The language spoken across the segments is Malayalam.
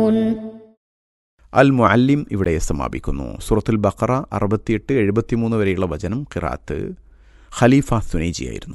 അൽ മുഅല്ലിം ഇവിടെ സമാപിക്കുന്നു സൂറത്തുൽ ബഖറ അറുപത്തിയെട്ട് എഴുപത്തിമൂന്ന് വരെയുള്ള വചനം ഖിറാത്ത് ഖലീഫ സുനൈജിയായിരുന്നു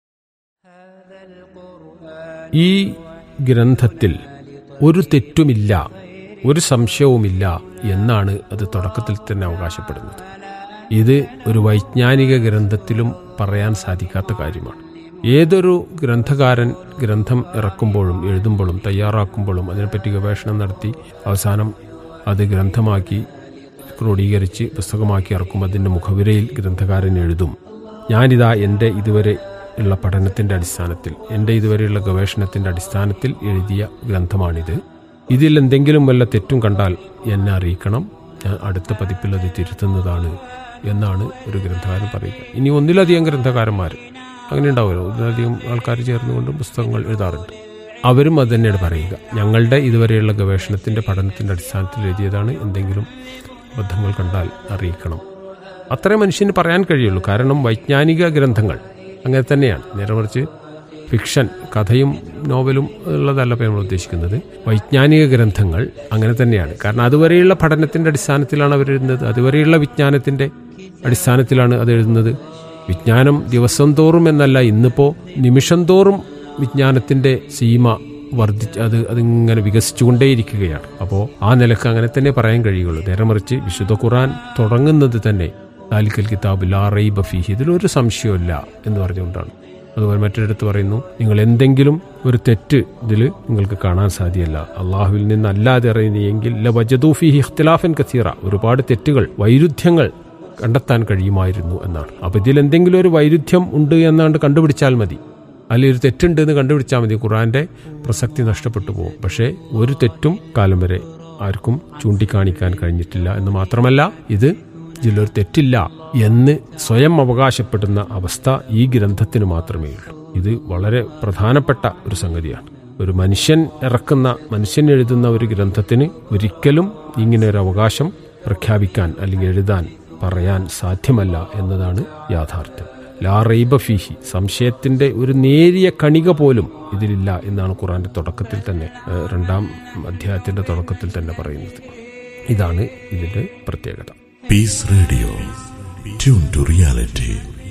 ഈ ഗ്രന്ഥത്തിൽ ഒരു തെറ്റുമില്ല ഒരു സംശയവുമില്ല എന്നാണ് അത് തുടക്കത്തിൽ തന്നെ അവകാശപ്പെടുന്നത് ഇത് ഒരു വൈജ്ഞാനിക ഗ്രന്ഥത്തിലും പറയാൻ സാധിക്കാത്ത കാര്യമാണ് ഏതൊരു ഗ്രന്ഥകാരൻ ഗ്രന്ഥം ഇറക്കുമ്പോഴും എഴുതുമ്പോഴും തയ്യാറാക്കുമ്പോഴും അതിനെപ്പറ്റി ഗവേഷണം നടത്തി അവസാനം അത് ഗ്രന്ഥമാക്കി ക്രോഡീകരിച്ച് പുസ്തകമാക്കി ഇറക്കും അതിൻ്റെ മുഖവിരയിൽ ഗ്രന്ഥകാരൻ എഴുതും ഞാനിതാ എൻ്റെ ഇതുവരെ ഉള്ള പഠനത്തിൻ്റെ അടിസ്ഥാനത്തിൽ എൻ്റെ ഇതുവരെയുള്ള ഗവേഷണത്തിൻ്റെ അടിസ്ഥാനത്തിൽ എഴുതിയ ഗ്രന്ഥമാണിത് ഇതിൽ എന്തെങ്കിലും വല്ല തെറ്റും കണ്ടാൽ എന്നെ അറിയിക്കണം ഞാൻ അടുത്ത പതിപ്പിൽ അത് തിരുത്തുന്നതാണ് എന്നാണ് ഒരു ഗ്രന്ഥകാരൻ പറയുക ഇനി ഒന്നിലധികം ഗ്രന്ഥകാരന്മാർ അങ്ങനെ ഉണ്ടാവുമല്ലോ ഒന്നിലധികം ആൾക്കാർ ചേർന്നുകൊണ്ട് പുസ്തകങ്ങൾ എഴുതാറുണ്ട് അവരും അത് തന്നെയാണ് പറയുക ഞങ്ങളുടെ ഇതുവരെയുള്ള ഗവേഷണത്തിൻ്റെ പഠനത്തിൻ്റെ അടിസ്ഥാനത്തിൽ എഴുതിയതാണ് എന്തെങ്കിലും അബദ്ധങ്ങൾ കണ്ടാൽ അറിയിക്കണം അത്രേ മനുഷ്യന് പറയാൻ കഴിയുള്ളൂ കാരണം വൈജ്ഞാനിക ഗ്രന്ഥങ്ങൾ അങ്ങനെ തന്നെയാണ് നേരെ മറിച്ച് ഫിക്ഷൻ കഥയും നോവലും ഉള്ളതല്ല ഇപ്പോൾ നമ്മൾ ഉദ്ദേശിക്കുന്നത് വൈജ്ഞാനിക ഗ്രന്ഥങ്ങൾ അങ്ങനെ തന്നെയാണ് കാരണം അതുവരെയുള്ള പഠനത്തിൻ്റെ അടിസ്ഥാനത്തിലാണ് അവർ എഴുതുന്നത് അതുവരെയുള്ള വിജ്ഞാനത്തിൻ്റെ അടിസ്ഥാനത്തിലാണ് അത് എഴുതുന്നത് വിജ്ഞാനം ദിവസം തോറും എന്നല്ല ഇന്നിപ്പോൾ നിമിഷം തോറും വിജ്ഞാനത്തിൻ്റെ സീമ വർദ്ധിച്ച് അത് അതിങ്ങനെ വികസിച്ചുകൊണ്ടേയിരിക്കുകയാണ് അപ്പോൾ ആ നിലക്ക് അങ്ങനെ തന്നെ പറയാൻ കഴിയുള്ളൂ നേരെ മറിച്ച് വിശുദ്ധ ഖുറാൻ തുടങ്ങുന്നത് തന്നെ താലിക്കൽ കിതാബ് ലാ റൈബ ഫീഹി ഇതിലൊരു സംശയമില്ല എന്ന് പറഞ്ഞുകൊണ്ടാണ് അതുപോലെ മറ്റൊരിടത്ത് പറയുന്നു നിങ്ങൾ എന്തെങ്കിലും ഒരു തെറ്റ് ഇതിൽ നിങ്ങൾക്ക് കാണാൻ സാധ്യമല്ല അള്ളാഹുവിൽ നിന്നല്ലാതെ അറിയുന്നെങ്കിൽ ല വജദൂഫിഹി ഇഖ്തിലാഫൻ കസീറ ഒരുപാട് തെറ്റുകൾ വൈരുദ്ധ്യങ്ങൾ കണ്ടെത്താൻ കഴിയുമായിരുന്നു എന്നാണ് അപ്പോൾ ഇതിൽ എന്തെങ്കിലും ഒരു വൈരുദ്ധ്യം ഉണ്ട് എന്നാണ്ട് കണ്ടുപിടിച്ചാൽ മതി അല്ലെങ്കിൽ ഒരു തെറ്റുണ്ട് എന്ന് കണ്ടുപിടിച്ചാൽ മതി ഖുറാന്റെ പ്രസക്തി നഷ്ടപ്പെട്ടു പോകും പക്ഷേ ഒരു തെറ്റും കാലം വരെ ആർക്കും ചൂണ്ടിക്കാണിക്കാൻ കഴിഞ്ഞിട്ടില്ല എന്ന് മാത്രമല്ല ഇത് ഇതിലൊരു തെറ്റില്ല എന്ന് സ്വയം അവകാശപ്പെടുന്ന അവസ്ഥ ഈ ഗ്രന്ഥത്തിന് മാത്രമേ ഉള്ളൂ ഇത് വളരെ പ്രധാനപ്പെട്ട ഒരു സംഗതിയാണ് ഒരു മനുഷ്യൻ ഇറക്കുന്ന മനുഷ്യൻ എഴുതുന്ന ഒരു ഗ്രന്ഥത്തിന് ഒരിക്കലും ഇങ്ങനെ ഒരു അവകാശം പ്രഖ്യാപിക്കാൻ അല്ലെങ്കിൽ എഴുതാൻ പറയാൻ സാധ്യമല്ല എന്നതാണ് യാഥാർത്ഥ്യം ലാ റൈബ ഫീഹി സംശയത്തിന്റെ ഒരു നേരിയ കണിക പോലും ഇതിലില്ല എന്നാണ് ഖുറാന്റെ തുടക്കത്തിൽ തന്നെ ഏഹ്, രണ്ടാം അധ്യായത്തിന്റെ തുടക്കത്തിൽ തന്നെ പറയുന്നത് ഇതാണ് ഇതിന്റെ പ്രത്യേകത Peace Radio. Tune to reality.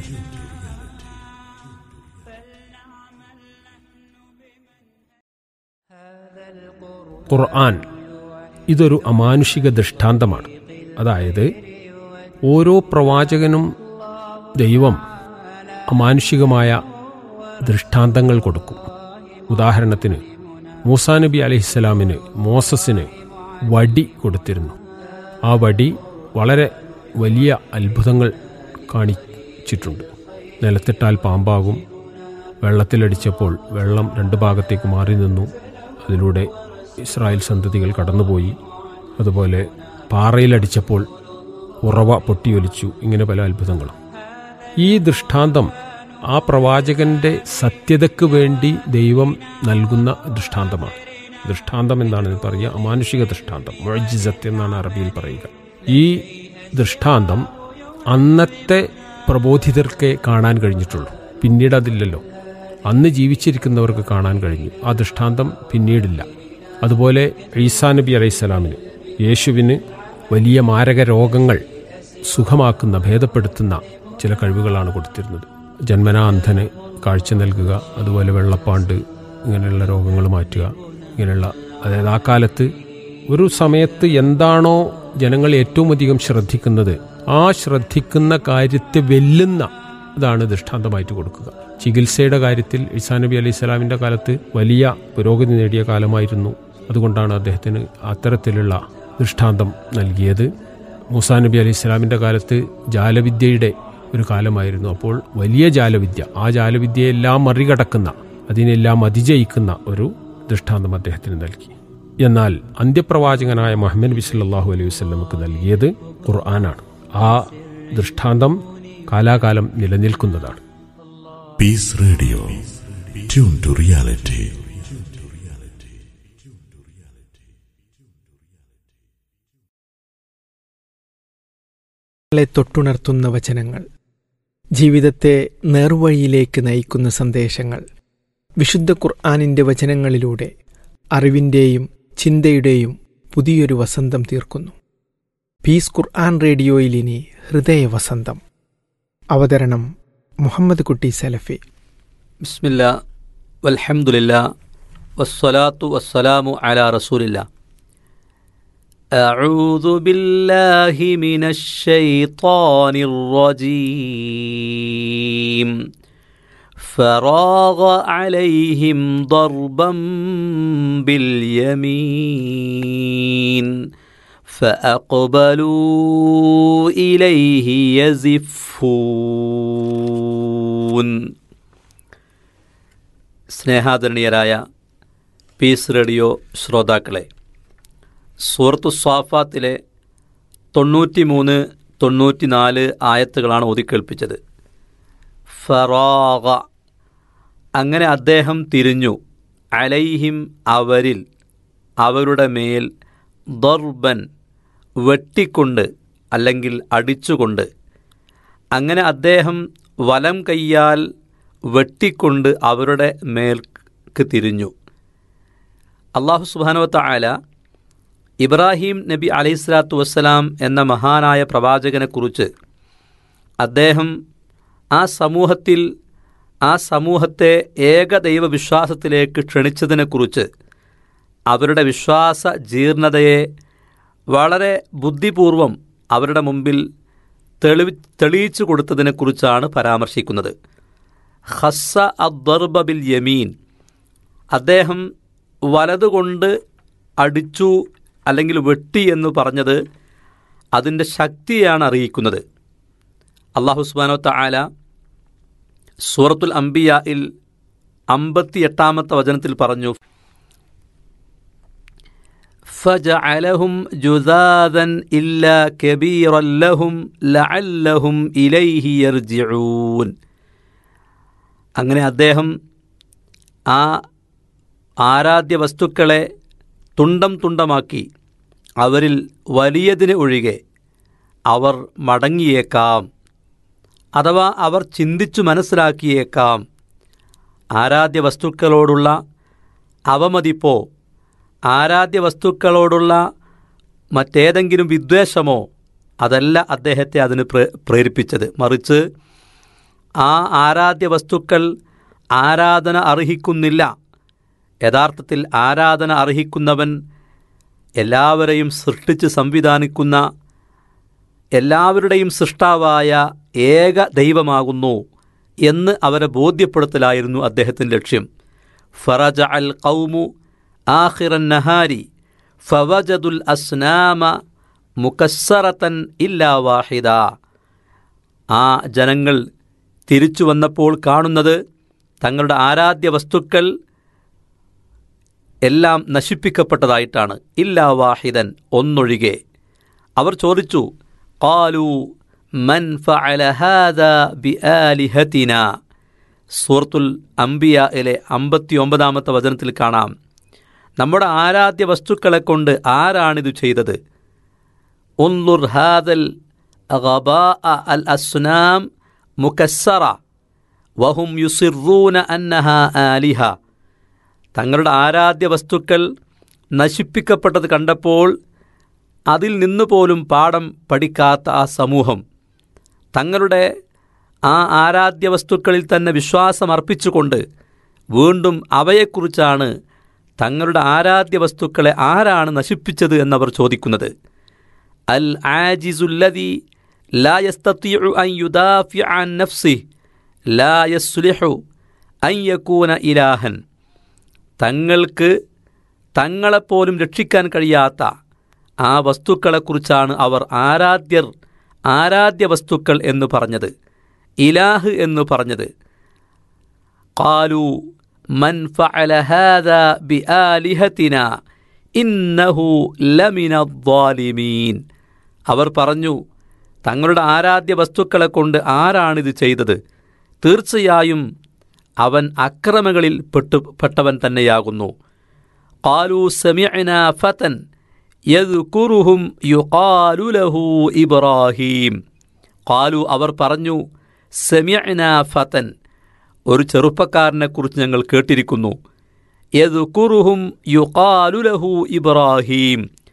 ഖുർആൻ ഇതൊരു അമാനുഷിക ദൃഷ്ടാന്തമാണ് അതായത് ഓരോ പ്രവാചകനും ദൈവം അമാനുഷികമായ ദൃഷ്ടാന്തങ്ങൾ കൊടുക്കും ഉദാഹരണത്തിന് മൂസാ നബി അലഹിസ്സലാമിന് മോസസിന് വടി കൊടുത്തിരുന്നു ആ വടി വളരെ വലിയ അത്ഭുതങ്ങൾ കാണിച്ചിട്ടുണ്ട് നിലത്തിട്ടാൽ പാമ്പാകും വെള്ളത്തിലടിച്ചപ്പോൾ വെള്ളം രണ്ട് ഭാഗത്തേക്ക് മാറി നിന്നു അതിലൂടെ ഇസ്രായേൽ സന്തതികൾ കടന്നുപോയി അതുപോലെ പാറയിലടിച്ചപ്പോൾ ഉറവ പൊട്ടിയൊലിച്ചു ഇങ്ങനെ പല അത്ഭുതങ്ങളും ഈ ദൃഷ്ടാന്തം ആ പ്രവാചകന്റെ സത്യതയ്ക്ക് വേണ്ടി ദൈവം നൽകുന്ന ദൃഷ്ടാന്തമാണ് ദൃഷ്ടാന്തം എന്നാണ് ഇത് പറയുക അമാനുഷിക ദൃഷ്ടാന്തം മുഴജിസത്ത് എന്നാണ് അറബിയിൽ പറയുക ഈ ദൃഷ്ടാന്തം അന്നത്തെ പ്രബോധിതർക്കേ കാണാൻ കഴിഞ്ഞിട്ടുള്ളൂ പിന്നീട് അതില്ലല്ലോ അന്ന് ജീവിച്ചിരിക്കുന്നവർക്ക് കാണാൻ കഴിഞ്ഞു ആ ദൃഷ്ടാന്തം പിന്നീടില്ല അതുപോലെ ഈസാ നബി അലൈഹിസ്സലാമിന് യേശുവിന് വലിയ മാരക രോഗങ്ങൾ സുഖമാക്കുന്ന ഭേദപ്പെടുത്തുന്ന ചില കഴിവുകളാണ് കൊടുത്തിരുന്നത് ജന്മനാ അന്ധന് കാഴ്ച നൽകുക അതുപോലെ വെള്ളപ്പാണ്ട് ഇങ്ങനെയുള്ള രോഗങ്ങൾ മാറ്റുക ഇങ്ങനെയുള്ള അതായത് ആ കാലത്ത് ഒരു സമയത്ത് എന്താണോ ജനങ്ങൾ ഏറ്റവും അധികം ശ്രദ്ധിക്കുന്നത് ആ ശ്രദ്ധിക്കുന്ന കാര്യത്തെ വെല്ലുന്ന ഇതാണ് ദൃഷ്ടാന്തമായിട്ട് കൊടുക്കുക ചികിത്സയുടെ കാര്യത്തിൽ ഇസാ നബി അലൈഹി സ്വലാമിന്റെ കാലത്ത് വലിയ പുരോഗതി നേടിയ കാലമായിരുന്നു അതുകൊണ്ടാണ് അദ്ദേഹത്തിന് അത്തരത്തിലുള്ള ദൃഷ്ടാന്തം നൽകിയത് മൂസാ നബി അലൈഹി സ്വലാമിന്റെ കാലത്ത് ജാലവിദ്യയുടെ ഒരു കാലമായിരുന്നു അപ്പോൾ വലിയ ജാലവിദ്യ ആ ജാലവിദ്യയെല്ലാം മറികടക്കുന്ന അതിനെല്ലാം അതിജയിക്കുന്ന ഒരു ദൃഷ്ടാന്തം അദ്ദേഹത്തിന് നൽകി എന്നാൽ അന്ത്യപ്രവാചകനായ മുഹമ്മദ് നബി സല്ലല്ലാഹു അലൈഹി വസല്ലമക്ക് നൽകിയത് ഖുർആനാണ് ആ ദൃഷ്ടാന്തം കാലാകാലം നിലനിൽക്കുന്നതാണ് Peace Radio. Tune to reality. ളെ തൊട്ടുണർത്തുന്ന വചനങ്ങൾ ജീവിതത്തെ നേർവഴിയിലേക്ക് നയിക്കുന്ന സന്ദേശങ്ങൾ വിശുദ്ധ ഖുർആാനിൻ്റെ വചനങ്ങളിലൂടെ അറിവിൻ്റെയും ചിന്തയുടെയും പുതിയൊരു വസന്തം തീർക്കുന്നു പീസ് ഖുർആൻ റേഡിയോയിൽ ഇനി ഹൃദയ വസന്തം അവതരണം മുഹമ്മദ് കുട്ടി സലഫി ബിസ്മില്ല വൽഹംദുലില്ല വസ്സലാത്തു വസ്സലാമു അലാ റസൂലില്ല أعوذ بالله من الشيطان الرجيم فراغ عليهم ضربا باليمين فأقبلوا إليه يزفون സ്നേഹാദരണീയരായ പീസ് റേഡിയോ ശ്രോതാക്കളെ സൂറത്തു സ്വാഫാത്തിലെ തൊണ്ണൂറ്റി മൂന്ന് തൊണ്ണൂറ്റിനാല് ആയത്തുകളാണ് ഓതിക്കേൾപ്പിച്ചത് ഫറാഗ അങ്ങനെ അദ്ദേഹം തിരിഞ്ഞു അലൈഹിം അവരിൽ അവരുടെ മേൽ ദർബൻ വെട്ടിക്കൊണ്ട് അല്ലെങ്കിൽ അടിച്ചുകൊണ്ട് അങ്ങനെ അദ്ദേഹം വലം കയ്യാൽ വെട്ടിക്കൊണ്ട് അവരുടെ മേൽക്ക് തിരിഞ്ഞു അള്ളാഹു സുബാനുവത്ത ആല ഇബ്രാഹിം നബി അലൈഹിസ്ലാത്തു വസ്സലാം എന്ന മഹാനായ പ്രവാചകനെക്കുറിച്ച് അദ്ദേഹം ആ സമൂഹത്തിൽ ആ സമൂഹത്തെ ഏകദൈവ വിശ്വാസത്തിലേക്ക് ക്ഷണിച്ചതിനെക്കുറിച്ച് അവരുടെ വിശ്വാസ ജീർണതയെ വളരെ ബുദ്ധിപൂർവം അവരുടെ മുമ്പിൽ തെളിവി തെളിയിച്ചു കൊടുത്തതിനെക്കുറിച്ചാണ് പരാമർശിക്കുന്നത് ഹസ്സ അദ്ദർബ ബിൽ യമീൻ അദ്ദേഹം വലതുകൊണ്ട് അടിച്ചു അല്ലെങ്കിൽ വെട്ടി എന്ന് പറഞ്ഞത് അതിൻ്റെ ശക്തിയാണ് അറിയിക്കുന്നത് അള്ളാഹു സുബാനോ താല സൂറത്തുൽ അംബിയയിൽ അമ്പത്തി എട്ടാമത്തെ വചനത്തിൽ പറഞ്ഞു فجعلهم جذاذا إلا كبيرا لهم لعلهم إليه يرجعون അങ്ങനെ അദ്ദേഹം ആ ആരാധ്യ വസ്തുക്കളെ തുണ്ടം തുണ്ടമാക്കി അവരിൽ വലിയതിന് ഒഴികെ അവർ മടങ്ങിയേക്കാം അഥവാ അവർ ചിന്തിച്ചു മനസ്സിലാക്കിയേക്കാം ആരാധ്യ വസ്തുക്കളോടുള്ള അവമതിപ്പോ ആരാധ്യ വസ്തുക്കളോടുള്ള മറ്റേതെങ്കിലും വിദ്വേഷമോ അതല്ല അദ്ദേഹത്തെ അതിന് പ്രേരിപ്പിച്ചത് മറിച്ച് ആ ആരാധ്യ വസ്തുക്കൾ ആരാധന അർഹിക്കുന്നില്ല യഥാർത്ഥത്തിൽ ആരാധന അർഹിക്കുന്നവൻ എല്ലാവരെയും സൃഷ്ടിച്ച് സംവിധാനിക്കുന്ന എല്ലാവരുടെയും സൃഷ്ടാവായ ഏക ദൈവമാകുന്നു എന്ന് അവരെ ബോധ്യപ്പെടുത്തലായിരുന്നു അദ്ദേഹത്തിൻ്റെ ലക്ഷ്യം ഫറജ അൽ കൗമു ആഹിറൻ നഹാരി ഫവജദുൽ അസ്നാമ മുക്കസ്സറത്തൻ ഇല്ലാ വാഹിദ ആ ജനങ്ങൾ തിരിച്ചു വന്നപ്പോൾ കാണുന്നത് തങ്ങളുടെ ആരാധ്യ വസ്തുക്കൾ എല്ലാം നശിപ്പിക്കപ്പെട്ടതായിട്ടാണ് ഇല്ലാ വാഹിദൻ ഒന്നൊഴികെ അവർ ചോദിച്ചു കാലു മൻ ഫഅലഹാദ ബി ആലിഹത്തിന സൂറത്തുൽ അംബിയയിലെ അമ്പത്തി ഒമ്പതാമത്തെ വചനത്തിൽ കാണാം നമ്മുടെ ആരാധ്യ വസ്തുക്കളെ കൊണ്ട് ആരാണിത് ചെയ്തത് ഉൻലുർ ഹാദൽ അൽ അസ്നാം മുക്കസ്സറ വഹും യുസിറൂന അന്നഹ ആലിഹ തങ്ങളുടെ ആരാധ്യ വസ്തുക്കൾ നശിപ്പിക്കപ്പെട്ടത് കണ്ടപ്പോൾ അതിൽ നിന്ന് പോലും പാഠം പഠിക്കാത്ത ആ സമൂഹം തങ്ങളുടെ ആ ആരാധ്യ വസ്തുക്കളിൽ തന്നെ വിശ്വാസമർപ്പിച്ചുകൊണ്ട് വീണ്ടും അവയെക്കുറിച്ചാണ് തങ്ങളുടെ ആരാധ്യ വസ്തുക്കളെ ആരാണ് നശിപ്പിച്ചത് എന്നവർ ചോദിക്കുന്നത് അൽ ആജിസുല്ലതി ലാ യസ്തത്തിഉ അൻ യുദാഫി അൻ നഫ്സി ലാ യസ്ലിഹു അൻ യകൂന ഇലാഹൻ തങ്ങൾക്ക് തങ്ങളെപ്പോലും രക്ഷിക്കാൻ കഴിയാത്ത ആ വസ്തുക്കളെക്കുറിച്ചാണ് അവർ ആരാധ്യർ ആരാധ്യ വസ്തുക്കൾ എന്ന് പറഞ്ഞത് ഇലാഹ് എന്ന് പറഞ്ഞത് കാലു മൻ ഫഅല ഹാദാ ബിആലിഹത്തിന ഇന്നഹു ലമിന ദ്വാലിമീൻ അവർ പറഞ്ഞു തങ്ങളുടെ ആരാധ്യ വസ്തുക്കളെ കൊണ്ട് ആരാണിത് ചെയ്തത് തീർച്ചയായും അവൻ അക്രമങ്ങളിൽ പെട്ടു പെട്ടവൻ തന്നെയാകുന്നു കാലു സമിഅന ഫതൻ യദ്കുറുഹും യുഖാലു ലഹു ഇബ്രാഹീം കാലു അവർ പറഞ്ഞു സമിഅന ഫതൻ ഒരു ചെറുപ്പക്കാരനെക്കുറിച്ച് ഞങ്ങൾ കേട്ടിരിക്കുന്നു യദ്കുറുഹും യുഖാലു ലഹു ഇബ്രാഹീം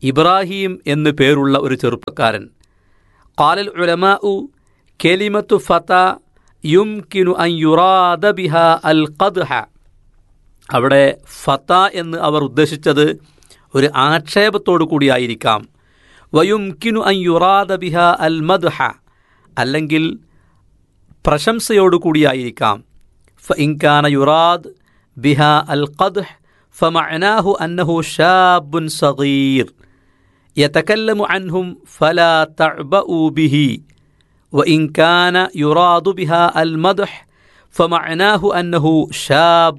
ഇബ്രാഹിം എന്നു പേരുള്ള ഒരു ചെറുപ്പക്കാരൻ കാലൽ ഉലമാഉ കെലിമത്തു ഫത യുംകിനു അൻ യുറാദ ബിഹ അൽ ഖദ്ഹ അവിടെ ഫത എന്ന് അവർ ഉദ്ദേശിച്ചത് ഒരു ആക്ഷേപത്തോടു കൂടിയായിരിക്കാം വയുംകിനു അൻ യുറാദ ബിഹ അൽ മദ്ഹ അല്ലെങ്കിൽ പ്രശംസയോടു കൂടിയായിരിക്കാം فإن كان يراد بها القدح فمعناه أنه شاب صغير يتكلم عنهم فلا تعبأوا به وإن كان يراد بها المدح فمعناه أنه شاب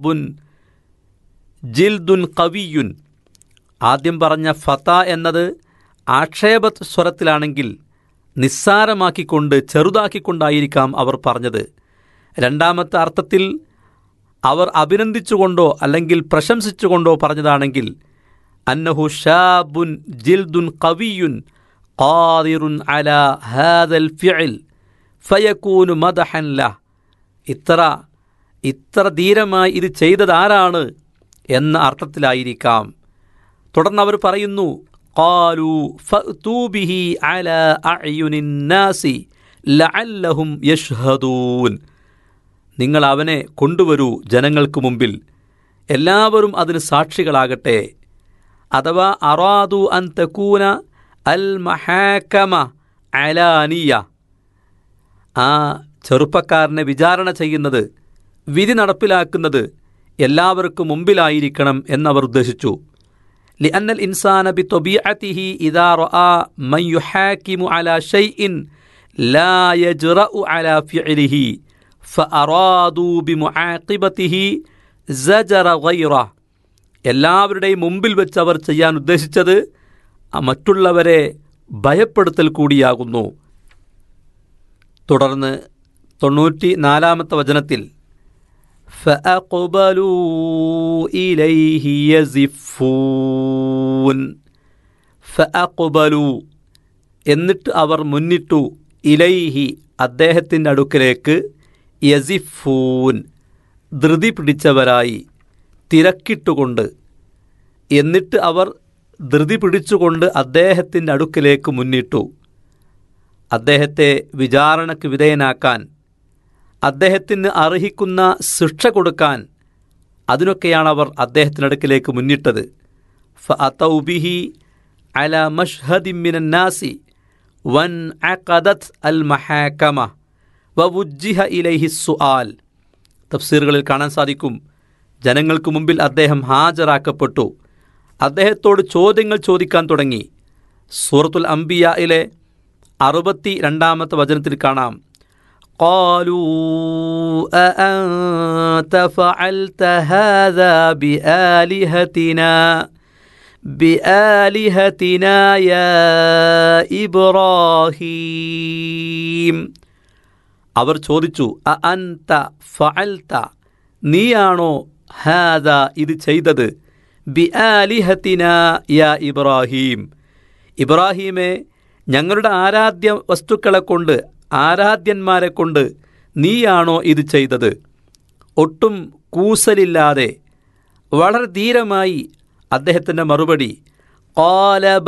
ജിൽദുൻ കവിയുൻ ആദ്യം പറഞ്ഞ ഫത എന്നത് ആക്ഷേപ സ്വരത്തിലാണെങ്കിൽ നിസ്സാരമാക്കിക്കൊണ്ട് ചെറുതാക്കിക്കൊണ്ടായിരിക്കാം അവർ പറഞ്ഞത് രണ്ടാമത്തെ അർത്ഥത്തിൽ അവർ അഭിനന്ദിച്ചുകൊണ്ടോ അല്ലെങ്കിൽ പ്രശംസിച്ചുകൊണ്ടോ പറഞ്ഞതാണെങ്കിൽ അന്നഹു ഷാബുൻ ജിൽദുൻ കവിയുൻ ഖാദിറുൻ അല ഹാദൽ ഫിഅൽ ഫയക്കൂനു മദഹൻ ല ഇത്ര ഇത്ര ധീരമായി ഇത് ചെയ്തതാരാണ് എന്ന അർത്ഥത്തിലായിരിക്കാം തുടർന്ന് അവർ പറയുന്നു ഖാലു ഫഅ്തൂബിഹി അല അഅ്യുനിൻ നാസി ലഅല്ലഹും യഷ്ഹദൂൻ നിങ്ങൾ അവനെ കൊണ്ടുവരൂ ജനങ്ങൾക്ക് മുമ്പിൽ എല്ലാവരും അതിന് സാക്ഷികളാകട്ടെ അഥവാ അറാദു അൻ തക്കൂന അൽ മഹാക്കമ അലാനിയ ആ ചെറുപ്പക്കാരനെ വിചാരണ ചെയ്യുന്നത് വിധി നടപ്പിലാക്കുന്നത് എല്ലാവർക്കും മുമ്പിലായിരിക്കണം എന്നവർ ഉദ്ദേശിച്ചു لأن الإنسان بطبيعته إذا رأى من يحاكم على شيء لا يجرأ على فعله فأرادوا بمعاقبته زجر غيره എല്ലാവരുടെയും മുമ്പിൽ വെച്ച് അവർ ചെയ്യാൻ ഉദ്ദേശിച്ചത് ആ മറ്റുള്ളവരെ ഭയപ്പെടുത്തൽ കൂടിയാകുന്നു തുടർന്ന് തൊണ്ണൂറ്റി നാലാമത്തെ വചനത്തിൽ فأقبلوا إليه يزفون فأقبلوا എന്നിട്ട് അവർ മുന്നിട്ടു ഇലൈഹി അദ്ദേഹത്തിൻ്റെ അടുക്കലേക്ക് യസിഫൂൻ ധൃതി പിടിച്ചവരായി തിരക്കിട്ടുകൊണ്ട് എന്നിട്ട് അവർ ധൃതി പിടിച്ചുകൊണ്ട് അദ്ദേഹത്തിൻ്റെ അടുക്കലേക്ക് മുന്നിട്ടു അദ്ദേഹത്തെ വിചാരണയ്ക്ക് വിധേയനാക്കാൻ അദ്ദേഹത്തിന് അർഹിക്കുന്ന ശിക്ഷ കൊടുക്കാൻ അതിനൊക്കെയാണ് അവർ അദ്ദേഹത്തിനടുക്കിലേക്ക് മുന്നിട്ടത് ഫഅതൗബിഹി അല മഷ്ഹദിമിനാസി വൻ അഖദത് അൽ മഹാക്കമ വവുജ്ജിഹ ഇലൈഹി സുആൽ തഫ്സീറുകളിൽ കാണാൻ സാധിക്കും ജനങ്ങൾക്ക് മുമ്പിൽ അദ്ദേഹം ഹാജരാക്കപ്പെട്ടു അദ്ദേഹത്തോട് ചോദ്യങ്ങൾ ചോദിക്കാൻ തുടങ്ങി സൂറത്തുൽ അംബിയയിലെ അറുപത്തി രണ്ടാമത്തെ വചനത്തിൽ കാണാം قالوا أأنت فعلت هذا بآلهتنا بآلهتنا يا إبراهيم അവർ ചോദിച്ചു അ അൻത ഫഅൽത നീയാണോ ഹാദ ഇത് ചെയ്തത് ബി ആലിഹത്തിന യാ ഇബ്രാഹിം ഇബ്രാഹീമെ ഞങ്ങളുടെ ആരാധ്യ വസ്തുക്കളെ കൊണ്ട് ആരാധ്യന്മാരെ കൊണ്ട് നീയാണോ ഇത് ചെയ്തത് ഒട്ടും കൂസലില്ലാതെ വളരെ ധീരമായി അദ്ദേഹത്തിൻ്റെ മറുപടി قال